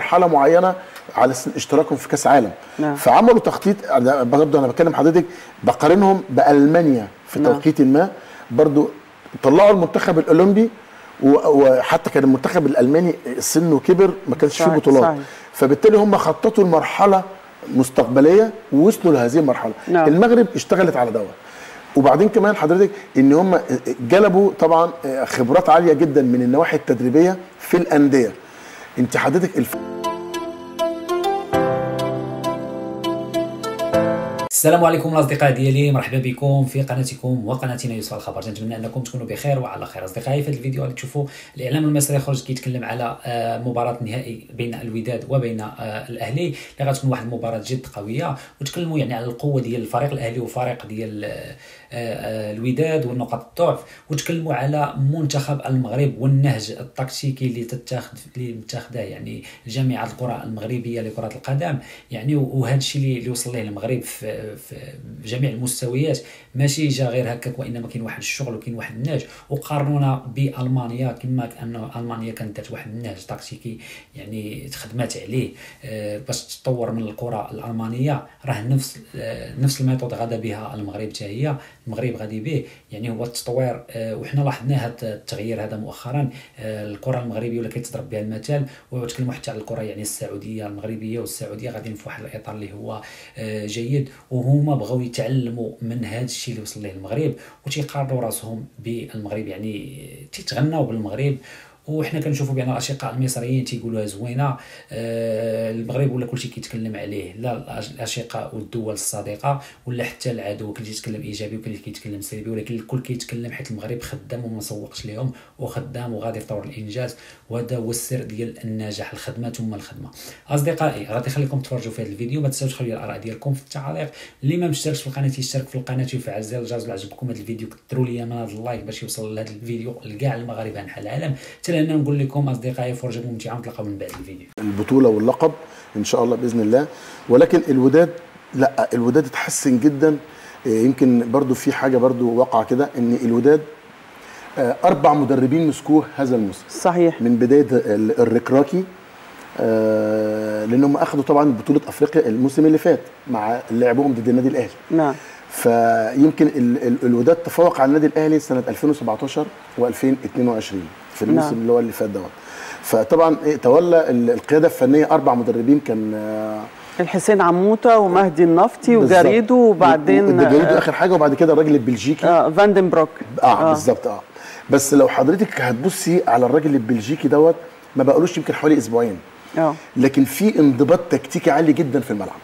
مرحله معينه على سن اشتراكهم في كاس عالم نعم. فعملوا تخطيط أنا برضه انا بكلم حضرتك بقارنهم بالمانيا في نعم. توقيت ما برضه طلعوا المنتخب الاولمبي و- وحتى كان المنتخب الالماني سنه كبر ما كانش فيه صحيح، بطولات صحيح. فبالتالي هم خططوا المرحله مستقبليه ووصلوا لهذه المرحله نعم. المغرب اشتغلت على دوت وبعدين كمان حضرتك ان هم جلبوا طبعا خبرات عاليه جدا من النواحي التدريبيه في الانديه انت حضرتك الف... السلام عليكم الاصدقاء ديالي مرحبا بكم في قناتكم وقناتنا يوسف الخبر نتمنى انكم تكونوا بخير وعلى خير اصدقائي في هذا الفيديو غادي تشوفوا الاعلام المصري خرج كيتكلم على آه، مباراه نهائي بين الوداد وبين آه، الاهلي اللي غتكون واحد المباراه جد قويه وتكلموا يعني على القوه ديال الفريق الاهلي وفريق ديال آه، آه، الوداد والنقاط الضعف وتكلموا على منتخب المغرب والنهج التكتيكي اللي تتاخذ اللي متاخذه يعني جامعه الكره المغربيه لكره القدم يعني وهذا الشيء اللي اللي وصل ليه المغرب في, في جميع المستويات ماشي جا غير هكاك وانما كاين واحد الشغل وكاين واحد النهج وقارنونا بالمانيا كما ان المانيا كانت دارت واحد النهج تكتيكي يعني تخدمات عليه آه، باش تطور من الكره الالمانيه راه نفس آه، نفس الميثود غادا بها المغرب حتى هي المغرب غادي به يعني هو التطوير آه، وحنا لاحظنا هذا التغيير هذا مؤخرا آه، الكره المغربيه ولا كيتضرب بها المثل وتكلموا حتى على الكره يعني السعوديه المغربيه والسعوديه غاديين في واحد الاطار اللي هو آه، جيد وهما بغاو يتعلموا من هذا الشيء اللي وصل ليه المغرب وتيقارنوا راسهم بالمغرب يعني تيتغناو بالمغرب وحنا كنشوفوا بان الاشقاء المصريين تيقولوها زوينه آه المغرب ولا كلشي كيتكلم عليه لا الاشقاء والدول الصديقه ولا حتى العدو كل يتكلم ايجابي وكل كيتكلم سلبي ولكن الكل كيتكلم حيت المغرب خدام وما سوقش لهم وخدام وغادي في طور الانجاز وهذا هو السر ديال النجاح الخدمه ثم الخدمه اصدقائي غادي نخليكم تفرجوا في هذا الفيديو ما تنساوش تخليوا الاراء ديالكم في التعاليق اللي ما مشتركش في القناه يشترك في القناه ويفعل زر الجرس اللي عجبكم هذا الفيديو كثروا لي من هذا اللايك باش يوصل لهذا الفيديو لكاع المغاربه انحاء العالم حتى لان نقول لكم اصدقائي فرجه ممتعه ونتلاقاو من بعد الفيديو البطوله واللقب ان شاء الله باذن الله ولكن الوداد لا الوداد اتحسن جدا إيه، يمكن برضو في حاجه برضو واقعه كده ان الوداد آه، اربع مدربين مسكوه هذا الموسم صحيح من بدايه ال- الركراكي آه، لانهم اخذوا طبعا بطوله افريقيا الموسم اللي فات مع لعبهم ضد النادي الاهلي نعم فيمكن ال- ال- الوداد تفوق على النادي الاهلي سنه 2017 و2022 في الموسم نعم. اللي هو اللي فات دوت فطبعا إيه، تولى ال- القياده الفنيه اربع مدربين كان آه، الحسين عموته ومهدي النفطي بالظبط. وجاريدو وبعدين جاريدو آه، اخر حاجه وبعد كده الراجل البلجيكي آه فاندنبروك اه, بالظبط اه بس لو حضرتك هتبصي على الراجل البلجيكي دوت ما بقالوش يمكن حوالي اسبوعين اه لكن في انضباط تكتيكي عالي جدا في الملعب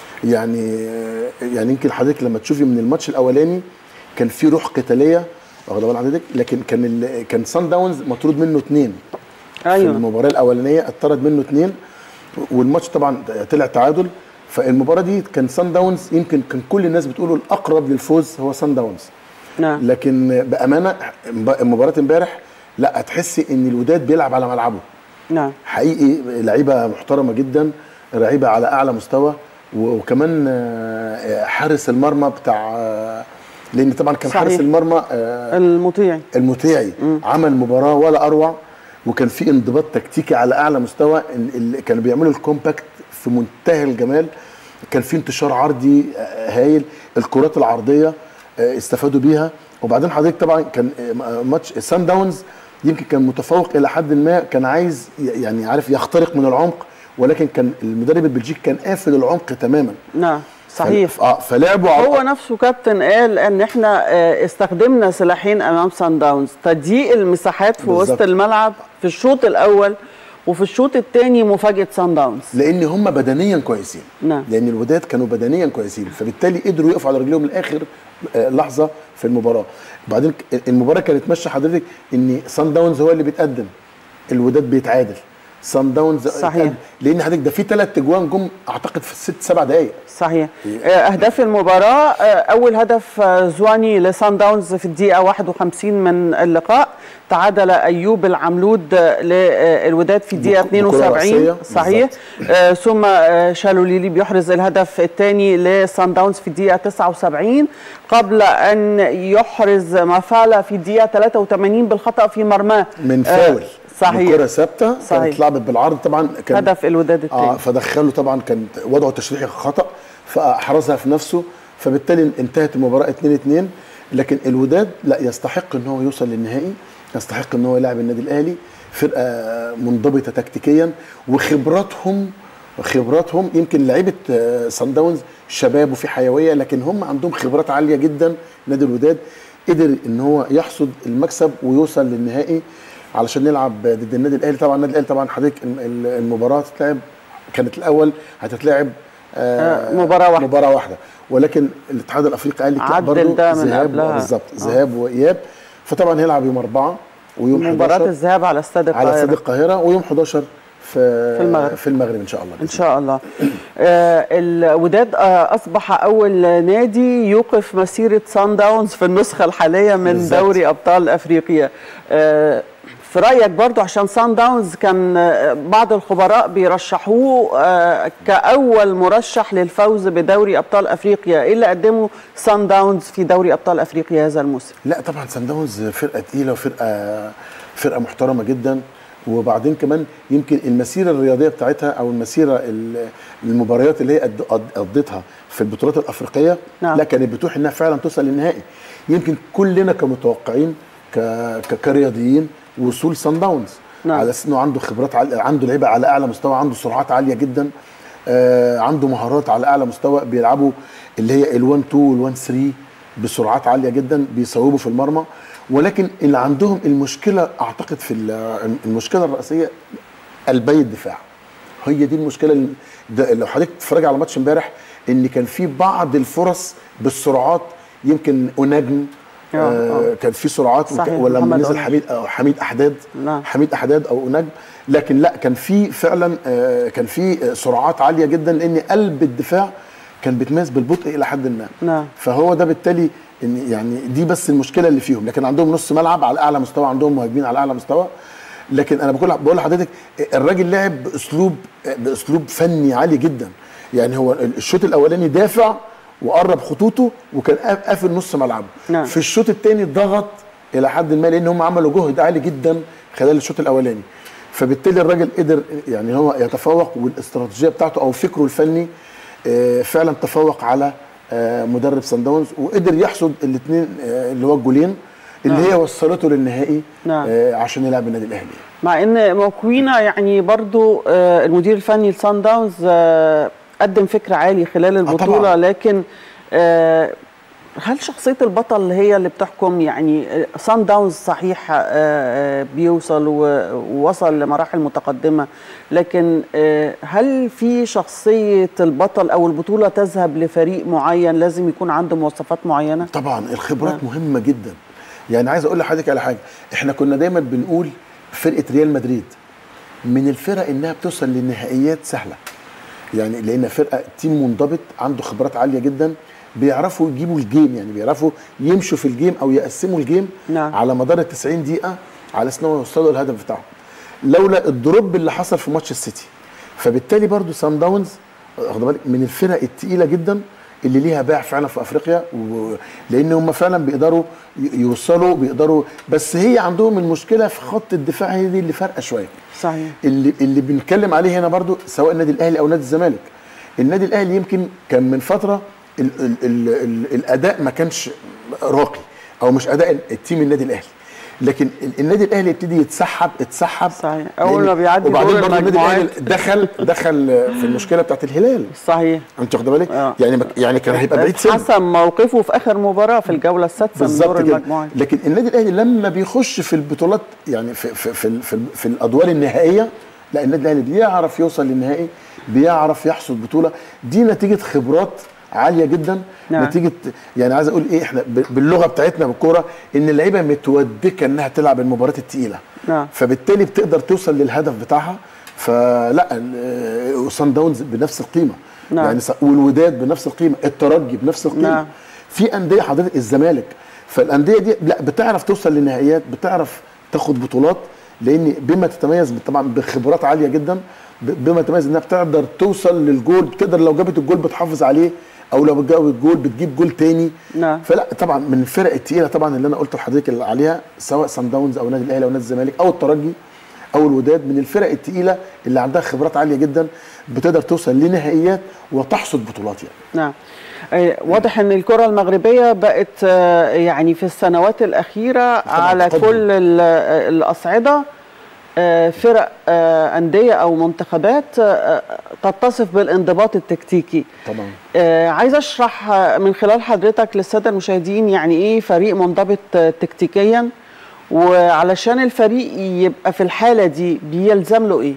يعني يعني يمكن حضرتك لما تشوفي من الماتش الاولاني كان في روح قتاليه واخد بال حضرتك لكن كان ال... كان سان داونز مطرود منه اثنين في ايوه المباراه الاولانيه اتطرد منه اثنين والماتش طبعا طلع تعادل فالمباراه دي كان سان داونز يمكن كان كل الناس بتقولوا الاقرب للفوز هو سان داونز نعم لكن بامانه مباراه امبارح لا هتحسي ان الوداد بيلعب على ملعبه نعم حقيقي لعيبه محترمه جدا لعيبه على اعلى مستوى و- وكمان آه، حارس المرمى بتاع آه، لان طبعا كان صحيح. حارس المرمى آه، المطيع المتيعي عمل مباراه ولا اروع وكان في انضباط تكتيكي على اعلى مستوى ال- ال- كانوا بيعملوا الكومباكت في منتهى الجمال كان في انتشار عرضي آه، هايل الكرات العرضيه آه، استفادوا بيها وبعدين حضرتك طبعا كان آه، ماتش سان داونز يمكن كان متفوق الى حد ما كان عايز ي- يعني عارف يخترق من العمق ولكن كان المدرب البلجيكي كان قافل العمق تماما نعم صحيح ف- اه فلعبوا على- هو نفسه كابتن قال ان احنا آه، استخدمنا سلاحين امام سان داونز تضييق المساحات في بالظبط. وسط الملعب في الشوط الاول وفي الشوط الثاني مفاجاه سان داونز لان هم بدنيا كويسين نعم. لان الوداد كانوا بدنيا كويسين فبالتالي قدروا يقفوا على رجليهم لاخر آه، لحظه في المباراه بعدين ك- المباراه كانت ماشيه حضرتك ان سان داونز هو اللي بيتقدم الوداد بيتعادل سان داونز صحيح. اتقدم. لان حضرتك ده في ثلاث اجوان جم اعتقد في ست سبع دقائق صحيح آه، اهداف المباراه آه، اول هدف آه، زواني لسان داونز في الدقيقه 51 من اللقاء تعادل ايوب العملود آه، للوداد في الدقيقه بك- بكرة 72 رأسية. صحيح آه، ثم آه، شالوليلي بيحرز الهدف الثاني لسان داونز في الدقيقه 79 قبل ان يحرز مافالا في الدقيقه 83 بالخطا في مرماه من آه، فاول صحيح. الكره ثابته صحيح. كانت لعبت بالعرض طبعا كان هدف الوداد الثاني اه فدخله طبعا كان وضعه تشريحي خطا فاحرزها في نفسه فبالتالي انتهت المباراه 2 2 لكن الوداد لا يستحق ان هو يوصل للنهائي يستحق ان هو يلعب النادي الاهلي فرقه منضبطه تكتيكيا وخبراتهم خبراتهم يمكن لعيبه آه، سان داونز شباب وفي حيويه لكن هم عندهم خبرات عاليه جدا نادي الوداد قدر ان هو يحصد المكسب ويوصل للنهائي علشان نلعب ضد النادي الاهلي طبعا النادي الاهلي طبعا حضرتك الم- ال- المباراه هتتلعب كانت الاول هتتلعب آه، مباراة واحدة. مباراه واحده ولكن الاتحاد الافريقي قال لك لا عدل برضه ده من ذهاب قبلها. بالظبط آه. ذهاب واياب فطبعا هيلعب يوم اربعه ويوم مباراة 11 الذهاب على استاد على استاد القاهرة القاهره ويوم 11 في في المغرب. في المغرب ان شاء الله ان شاء الله آه الوداد آه اصبح اول نادي يوقف مسيره سان داونز في النسخه الحاليه من بالظبط. دوري ابطال افريقيا آه في رايك برضو عشان سان داونز كان آه، بعض الخبراء بيرشحوه آه كاول مرشح للفوز بدوري ابطال افريقيا ايه اللي قدمه سان داونز في دوري ابطال افريقيا هذا الموسم لا طبعا سان داونز فرقه تقيله وفرقه فرقه محترمه جدا وبعدين كمان يمكن المسيره الرياضيه بتاعتها او المسيره ال- المباريات اللي هي قد- قد- قضتها في البطولات الافريقيه نعم. لا كانت بتوحي انها فعلا توصل للنهائي يمكن كلنا كمتوقعين ك... ك- كرياضيين وصول سان داونز نعم. على اساس انه عنده خبرات عال... عنده لعيبه على اعلى مستوى عنده سرعات عاليه جدا آه عنده مهارات على اعلى مستوى بيلعبوا اللي هي ال1 2 وال1 3 بسرعات عاليه جدا بيصوبوا في المرمى ولكن اللي عندهم المشكله اعتقد في ال- المشكله الرئيسيه قلبي الدفاع هي دي المشكله اللي ده لو حضرتك تتفرج على ماتش امبارح ان كان في بعض الفرص بالسرعات يمكن اوناجم آه، آه كان في سرعات صحيح، وك- ولما محمد نزل أوناجم. حميد أو حميد احداد نعم. حميد احداد او اوناجم لكن لا كان في فعلا آه كان في آه، سرعات عاليه جدا لان قلب الدفاع كان بيتميز بالبطء الى حد ما نعم. فهو ده بالتالي ان يعني دي بس المشكله اللي فيهم لكن عندهم نص ملعب على اعلى مستوى عندهم مهاجمين على اعلى مستوى لكن انا بقول بقول لحضرتك الراجل لعب باسلوب باسلوب فني عالي جدا يعني هو الشوط الاولاني دافع وقرب خطوطه وكان قاف- قافل نص ملعبه نعم. في الشوط الثاني ضغط الى حد ما لان هم عملوا جهد عالي جدا خلال الشوط الاولاني فبالتالي الراجل قدر يعني هو يتفوق والاستراتيجيه بتاعته او فكره الفني آه، فعلا تفوق على آه، مدرب سان داونز وقدر يحصد الاثنين اللي هو الجولين اللي هي وصلته للنهائي نعم. آه، عشان يلعب النادي الاهلي مع ان موكوينا يعني برضو آه، المدير الفني لسان داونز آه، قدم فكر عالي خلال البطوله طبعاً. لكن آه، هل شخصيه البطل هي اللي بتحكم يعني آه، سان داونز صحيح آه، آه، بيوصل و- ووصل لمراحل متقدمه لكن آه، هل في شخصيه البطل او البطوله تذهب لفريق معين لازم يكون عنده مواصفات معينه طبعا الخبرات نعم. مهمه جدا يعني عايز اقول لحضرتك على حاجه احنا كنا دايما بنقول فرقه ريال مدريد من الفرق انها بتوصل للنهائيات سهله يعني لان فرقه تيم منضبط عنده خبرات عاليه جدا بيعرفوا يجيبوا الجيم يعني بيعرفوا يمشوا في الجيم او يقسموا الجيم نعم. على مدار ال 90 دقيقه على اساس انهم يوصلوا للهدف بتاعهم لولا الدروب اللي حصل في ماتش السيتي فبالتالي برضو سان داونز واخد بالك من الفرق التقيله جدا اللي ليها باع فعلا في افريقيا و... لان هم فعلا بيقدروا ي- يوصلوا بيقدروا بس هي عندهم المشكله في خط الدفاع هي دي اللي فارقه شويه صحيح اللي اللي بنتكلم عليه هنا برضو سواء النادي الاهلي او نادي الزمالك النادي الاهلي يمكن كان من فتره ال ال ال ال الاداء ما كانش راقي او مش اداء التيم النادي الاهلي لكن ال- النادي الاهلي يبتدي يتسحب اتسحب صحيح. أول لأن- ما بيعدي وبعدين دور برضو النادي الاهلي المجموعات. دخل دخل في المشكله بتاعت الهلال صحيح انت واخد بالك آه. يعني ما- يعني كان هيبقى بعيد سن حسم موقفه في اخر مباراه في الجوله السادسه من دور بالظبط كده المجموعات لكن النادي الاهلي لما بيخش في البطولات يعني في في في, في, في الادوار النهائيه لا النادي الاهلي بيعرف يوصل للنهائي بيعرف يحصد بطوله دي نتيجه خبرات عاليه جدا نعم. نتيجه يعني عايز اقول ايه احنا ب- باللغه بتاعتنا بالكوره ان اللعيبه متودكه انها تلعب المباريات الثقيله نعم. فبالتالي بتقدر توصل للهدف بتاعها فلا ال- وصن داونز بنفس القيمه نعم. يعني س- والوداد بنفس القيمه الترجي بنفس القيمه نعم. في انديه حضرتك الزمالك فالانديه دي لا بتعرف توصل لنهائيات بتعرف تاخد بطولات لان بما تتميز طبعا بخبرات عاليه جدا ب- بما تتميز انها بتقدر توصل للجول بتقدر لو جابت الجول بتحافظ عليه او لو جابت الجول بتجيب جول تاني نعم. فلا طبعا من الفرق التقيله طبعا اللي انا قلت لحضرتك اللي عليها سواء سان داونز او النادي الاهلي او نادي الزمالك او الترجي او الوداد من الفرق التقيله اللي عندها خبرات عاليه جدا بتقدر توصل لنهائيات وتحصد بطولات يعني نعم آه، واضح ان الكره المغربيه بقت آه، يعني في السنوات الاخيره على تقدم. كل ال- آه، الاصعده آه، فرق آه، انديه او منتخبات آه، تتصف بالانضباط التكتيكي طبعا آه، عايز اشرح آه، من خلال حضرتك للساده المشاهدين يعني ايه فريق منضبط آه، تكتيكيا وعلشان الفريق يبقى في الحاله دي بيلزم له ايه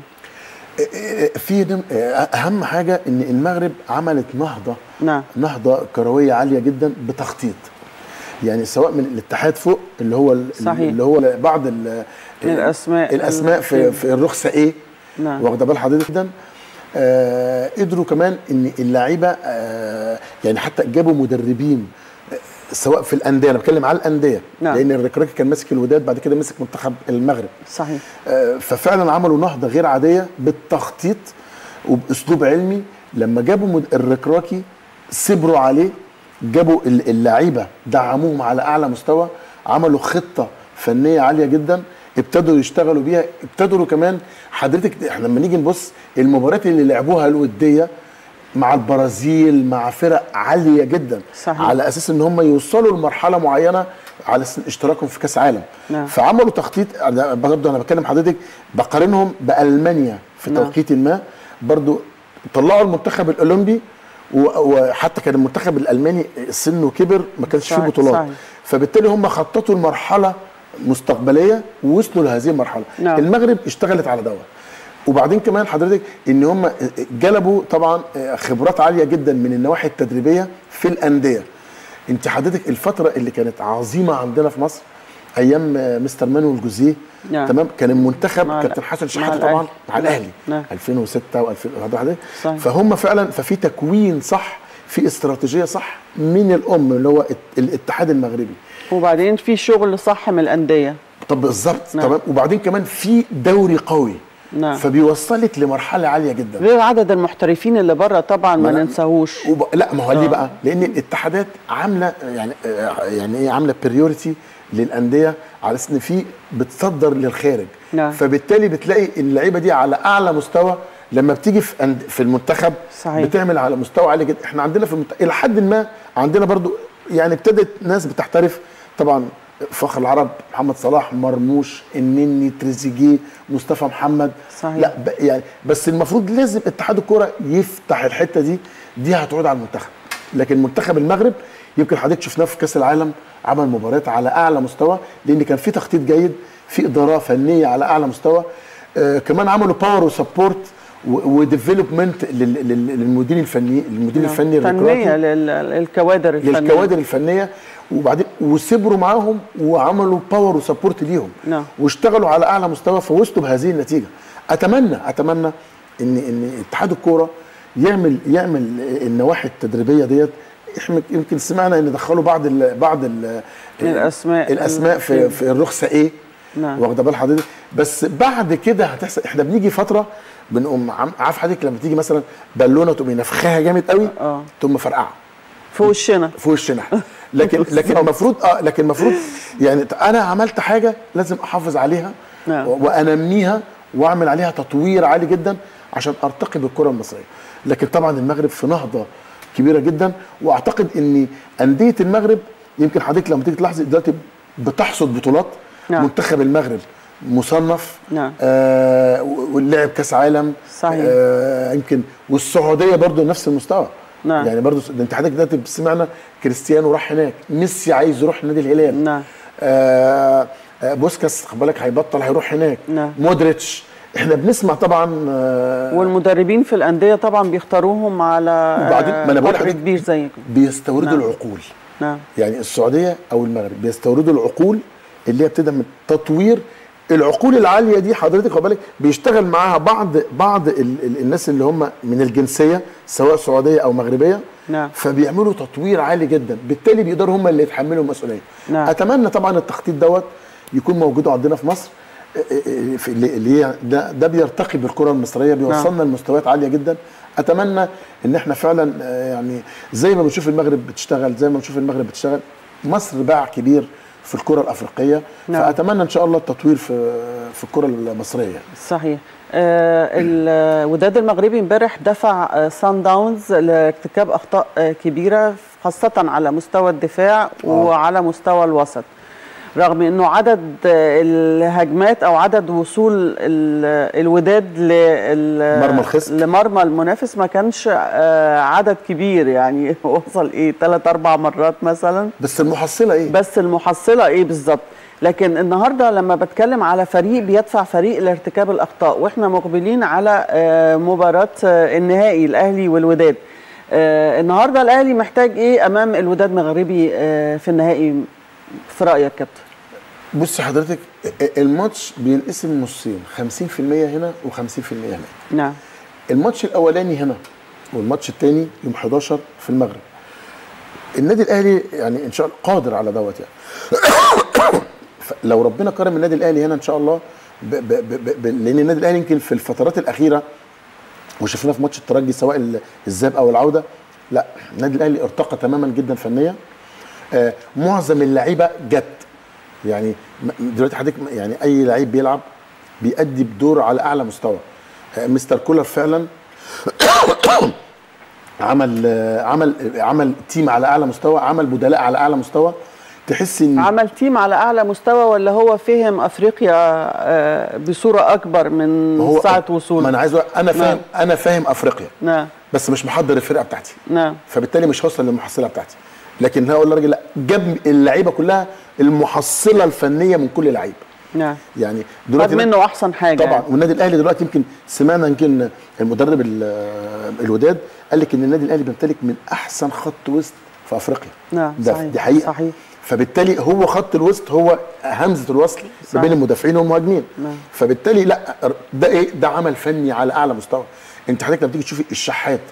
في نم- اهم حاجه ان المغرب عملت نهضه نعم. نهضه كرويه عاليه جدا بتخطيط يعني سواء من الاتحاد فوق اللي هو ال- صحيح. اللي هو بعض ال- الأسماء الاسماء في في الرخصه ايه نعم. واخده بال حضرتك جدا آه قدروا كمان ان اللعيبه آه يعني حتى جابوا مدربين آه، سواء في الانديه انا بتكلم على الانديه نعم. لان الركراكي كان ماسك الوداد بعد كده مسك منتخب المغرب صحيح آه، ففعلا عملوا نهضه غير عاديه بالتخطيط وباسلوب علمي لما جابوا مد- الركراكي صبروا عليه جابوا ال- اللعيبه دعموهم على اعلى مستوى عملوا خطه فنيه عاليه جدا ابتدوا يشتغلوا بيها ابتدوا كمان حضرتك احنا لما نيجي نبص المباريات اللي لعبوها الوديه مع البرازيل مع فرق عاليه جدا صحيح. على اساس ان هم يوصلوا لمرحله معينه على أساس اشتراكهم في كاس عالم نعم. فعملوا تخطيط أنا برضه انا بكلم حضرتك بقارنهم بالمانيا في نعم. توقيت ما برضه طلعوا المنتخب الاولمبي و- وحتى كان المنتخب الالماني سنه كبر ما كانش فيه صحيح، بطولات صحيح. فبالتالي هم خططوا المرحله مستقبليه ووصلوا لهذه المرحله نعم. المغرب اشتغلت على دوت وبعدين كمان حضرتك ان هم جلبوا طبعا خبرات عاليه جدا من النواحي التدريبيه في الانديه انت حضرتك الفتره اللي كانت عظيمه عندنا في مصر ايام مستر مانويل جوزيه نعم. تمام كان المنتخب مع كابتن ال- حسن مع شحاته الأهلي. طبعا مع نعم. الاهلي نعم. 2006 و2000 صحيح. فهم فعلا ففي تكوين صح في استراتيجيه صح من الام اللي هو الاتحاد المغربي وبعدين في شغل صح من الانديه طب بالظبط نعم. تمام وبعدين كمان في دوري قوي نعم. فبيوصلك لمرحله عاليه جدا غير عدد المحترفين اللي بره طبعا ما ما أنا- ننساهوش وب... لا ما هو ليه آه. بقى؟ لان الاتحادات عامله يعني آه، يعني ايه عامله بريوريتي للانديه على اساس ان في بتصدر للخارج نعم. فبالتالي بتلاقي اللعيبه دي على اعلى مستوى لما بتيجي في أند... في المنتخب صحيح. بتعمل على مستوى عالي جدا احنا عندنا في المنت... الى حد ما عندنا برضو يعني ابتدت ناس بتحترف طبعا فخر العرب محمد صلاح مرموش النني تريزيجيه مصطفى محمد صحيح. لا ب... يعني بس المفروض لازم اتحاد الكوره يفتح الحته دي دي هتعود على المنتخب لكن منتخب المغرب يمكن حضرتك شفناه في كاس العالم عمل مباريات على اعلى مستوى لان كان في تخطيط جيد في اداره فنيه على اعلى مستوى آه كمان عملوا باور وسبورت وديفلوبمنت للمدير الفني المدير الفني تنميه الركراكي لل- للكوادر الفنيه للكوادر الفنيه وبعدين وصبروا معاهم وعملوا باور وسبورت ليهم نعم. واشتغلوا على اعلى مستوى فوصلوا بهذه النتيجه اتمنى اتمنى ان ان اتحاد الكوره يعمل يعمل النواحي التدريبيه ديت احنا يمكن سمعنا ان دخلوا بعض ال بعض ال الأسماء الاسماء في ال- في الرخصه ايه نعم. واخده بال حضرتك بس بعد كده هتحصل احنا بنيجي فتره بنقوم عم- عارف حضرتك لما تيجي مثلا بالونه تقوم نفخها جامد قوي اه تقوم مفرقعه في وشنا في وشنا لكن لكن المفروض اه لكن المفروض يعني انا عملت حاجه لازم احافظ عليها نعم. و- وانميها واعمل عليها تطوير عالي جدا عشان ارتقي بالكره المصريه لكن طبعا المغرب في نهضه كبيره جدا واعتقد ان انديه المغرب يمكن حضرتك لما تيجي تلاحظي دلوقتي بتحصد بطولات نعم. منتخب المغرب مصنف نعم. آه واللعب كاس عالم صحيح. آه يمكن والسعوديه برضو نفس المستوى نعم. يعني برضو ده انت حضرتك دلوقتي سمعنا كريستيانو راح هناك ميسي عايز يروح نادي الهلال نعم. آه آه بوسكاس خد بالك هيبطل هيروح هناك نعم. مودريتش احنا بنسمع طبعا آه والمدربين في الانديه طبعا بيختاروهم على وبعدين ما أنا بقول قدر لحضرتك- كبير زي كده بيستوردوا نعم. العقول نعم يعني السعوديه او المغرب بيستوردوا العقول اللي هي بتبدا من تطوير العقول العاليه دي حضرتك خد بالك بيشتغل معاها بعض بعض ال ال الناس اللي هم من الجنسيه سواء سعوديه او مغربيه نعم. فبيعملوا تطوير عالي جدا بالتالي بيقدروا هم اللي يتحملوا المسؤوليه نعم. اتمنى طبعا التخطيط دوت يكون موجود عندنا في مصر في اللي- اللي هي ده, ده بيرتقي بالكره المصريه بيوصلنا لمستويات عاليه جدا اتمنى ان احنا فعلا آه، يعني زي ما بنشوف المغرب بتشتغل زي ما بنشوف المغرب بتشتغل مصر باع كبير في الكره الافريقيه نعم. فاتمنى ان شاء الله التطوير في في الكره المصريه صحيح آه، الوداد المغربي امبارح دفع آه، سان داونز لارتكاب اخطاء آه، كبيره خاصه على مستوى الدفاع وعلى مستوى الوسط رغم انه عدد آه، الهجمات او عدد وصول ال- الوداد لل- مرمى الخصم. لمرمى المنافس ما كانش آه، عدد كبير يعني وصل ايه ثلاث اربع مرات مثلا بس المحصله ايه بس المحصله ايه بالظبط لكن النهارده لما بتكلم على فريق بيدفع فريق لارتكاب الاخطاء واحنا مقبلين على آه، مباراه آه، النهائي الاهلي والوداد آه، النهارده الاهلي محتاج ايه امام الوداد المغربي آه، في النهائي في رايك كابتن بص حضرتك الماتش بينقسم نصين 50% هنا و50% هناك نعم الماتش الاولاني هنا والماتش الثاني يوم 11 في المغرب النادي الاهلي يعني ان شاء الله قادر على دوت يعني لو ربنا كرم النادي الاهلي هنا ان شاء الله ب ب ب ب لان النادي الاهلي يمكن في الفترات الاخيره وشفناه في ماتش الترجي سواء ال- الذهاب او العوده لا النادي الاهلي ارتقى تماما جدا فنيا آه معظم اللعيبه جت يعني م- دلوقتي حضرتك م- يعني اي لعيب بيلعب بيأدي بدور على اعلى مستوى آه مستر كولر فعلا عمل آه، عمل عمل تيم على اعلى مستوى عمل بدلاء على اعلى مستوى تحس ان عمل تيم على اعلى مستوى ولا هو فهم افريقيا آه، بصوره اكبر من هو ساعه ما وصوله انا عايز أقول- انا فاهم نعم. انا فاهم افريقيا نعم بس مش محضر الفرقه بتاعتي نعم فبالتالي مش هوصل للمحصله بتاعتي لكن هقول للراجل لا جاب اللعيبه كلها المحصله الفنيه من كل لعيب نعم يعني خد دلوقتي منه احسن حاجه طبعا يعني. والنادي الاهلي دلوقتي يمكن سمعنا يمكن المدرب ال- الوداد قال لك ان النادي الاهلي بيمتلك من احسن خط وسط في افريقيا نعم ده صحيح دي حقيقه صحيح فبالتالي هو خط الوسط هو همزه الوصل ما صح. بين المدافعين والمهاجمين نعم. فبالتالي لا ده ايه ده عمل فني على اعلى مستوى انت حضرتك لما تيجي تشوفي الشحات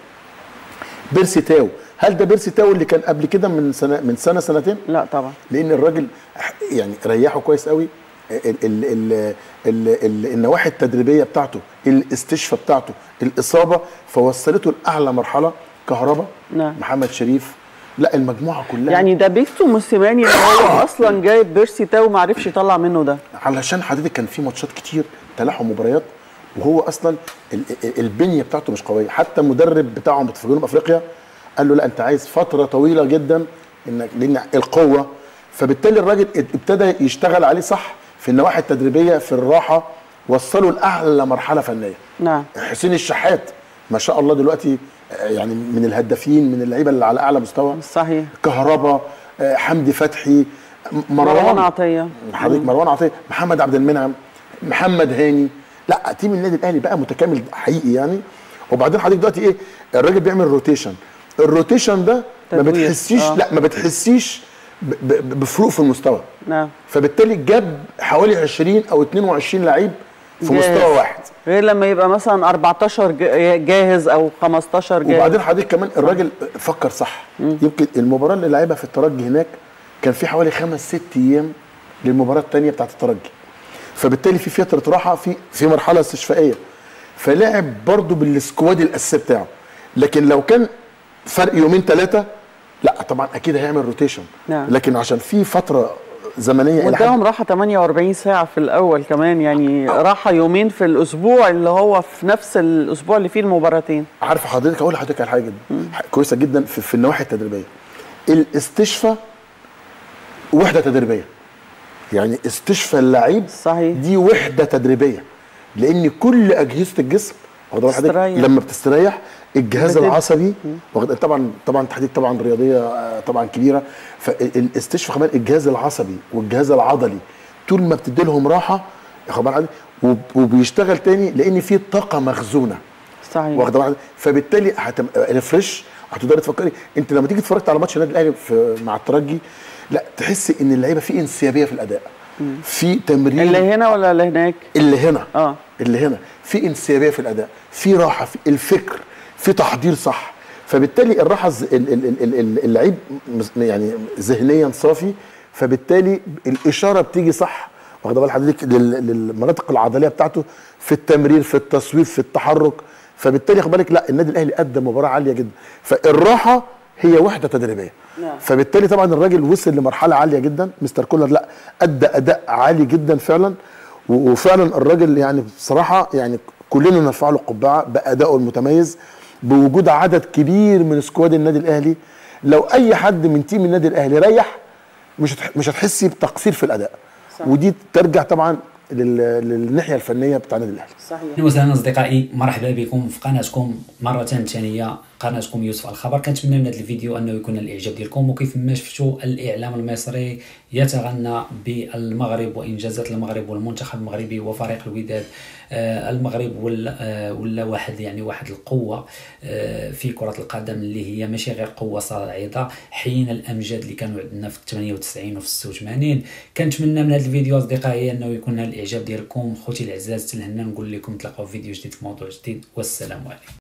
بيرسي تاو هل ده بيرسي تاو اللي كان قبل كده من سنه من سنه سنتين لا طبعا لان الراجل يعني ريحه كويس قوي ال ال ال ال ال النواحي التدريبيه بتاعته الاستشفاء بتاعته الاصابه فوصلته لاعلى مرحله كهربا نعم. محمد شريف لا المجموعه كلها يعني ده بيتسو موسيماني اللي هو اصلا جايب بيرسي تاو ما عرفش يطلع منه ده علشان حضرتك كان في ماتشات كتير تلاحم مباريات وهو اصلا ال- ال- البنيه بتاعته مش قويه حتى المدرب بتاعهم في جنوب افريقيا قال له لا انت عايز فتره طويله جدا انك لان القوه فبالتالي الراجل ابتدى يشتغل عليه صح في النواحي التدريبيه في الراحه وصله لاعلى مرحله فنيه نعم حسين الشحات ما شاء الله دلوقتي آه، يعني من الهدافين من اللعيبه اللي على اعلى مستوى صحيح كهربا آه، حمدي فتحي م- مروان عطيه حضرتك مروان عطيه محمد عبد المنعم محمد هاني لا تيم النادي الاهلي بقى متكامل حقيقي يعني وبعدين حضرتك دلوقتي ايه الراجل بيعمل روتيشن الروتيشن ده ما تدوير. بتحسيش آه. لا ما بتحسيش ب- ب- بفروق في المستوى نعم فبالتالي جاب حوالي 20 او 22 لعيب في جاهز. مستوى واحد غير لما يبقى مثلا 14 جا- جاهز او 15 جاهز وبعدين حضرتك كمان الراجل فكر صح يمكن المباراه اللي لعبها في الترجي هناك كان في حوالي خمس ست ايام للمباراه الثانيه بتاعت الترجي فبالتالي في فتره راحه في في مرحله استشفائيه فلعب برضه بالسكواد الاساسي بتاعه لكن لو كان فرق يومين ثلاثه لا طبعا اكيد هيعمل روتيشن نعم. لكن عشان في فتره زمنيه إلى حد- واداهم راحه 48 ساعه في الاول كمان يعني راحه يومين في الاسبوع اللي هو في نفس الاسبوع اللي فيه المباراتين عارف حضرتك اقول لحضرتك على حاجه جدا كويسه جدا في, في النواحي التدريبيه الاستشفاء وحده تدريبيه يعني استشفاء اللعيب صحيح. دي وحده تدريبيه لان كل اجهزه الجسم واخد بال حضرتك تستريح. لما بتستريح الجهاز بتبقى. العصبي واخد طبعا طبعا تحديد طبعا رياضيه آه، طبعا كبيره فالاستشفاء كمان الجهاز العصبي والجهاز العضلي طول ما بتدي لهم راحه واخد بال حضرتك وب- وبيشتغل تاني لان في طاقه مخزونه صحيح واخده بالك فبالتالي هتبقى ريفرش هتقدري تفكري انت لما تيجي اتفرجت على ماتش النادي الاهلي في مع الترجي لا تحسي ان اللعيبه في انسيابيه في الاداء في تمرين اللي هنا ولا اللي هناك اللي هنا اه اللي هنا في انسيابيه في الاداء في راحه في الفكر في تحضير صح فبالتالي الراحه الز- ال- ال- ال- ال- اللعيب مس- يعني ذهنيا صافي فبالتالي الاشاره بتيجي صح واخده بال حضرتك لل- للمناطق العضليه بتاعته في التمرير في التصويب في التحرك فبالتالي خد بالك لا النادي الاهلي قدم مباراه عاليه جدا فالراحه هي وحده تدريبيه نعم. فبالتالي طبعا الراجل وصل لمرحله عاليه جدا مستر كولر لا ادى اداء عالي جدا فعلا و- وفعلا الراجل يعني بصراحه يعني كلنا نرفع له القبعه بادائه المتميز بوجود عدد كبير من سكواد النادي الاهلي لو اي حد من تيم النادي الاهلي ريح مش هتح- مش هتحسي بتقصير في الاداء صح. ودي ترجع طبعا لل- للناحيه الفنيه بتاع النادي الاهلي صحيح اهلا وسهلا اصدقائي مرحبا بكم في قناتكم مره ثانيه قناتكم يوسف الخبر كنتمنى من هذا الفيديو انه يكون الاعجاب ديالكم وكيف ما شفتوا الاعلام المصري يتغنى بالمغرب وانجازات المغرب والمنتخب المغربي وفريق الوداد آه المغرب ولا آه ولا واحد يعني واحد القوه آه في كره القدم اللي هي ماشي غير قوه صاعده حين الامجاد اللي كانوا عندنا في 98 وفي 86 كنتمنى من هذا الفيديو اصدقائي انه يكون نال الاعجاب ديالكم خوتي الاعزاء تنهنا نقول لكم تلاقاو في فيديو جديد في موضوع جديد والسلام عليكم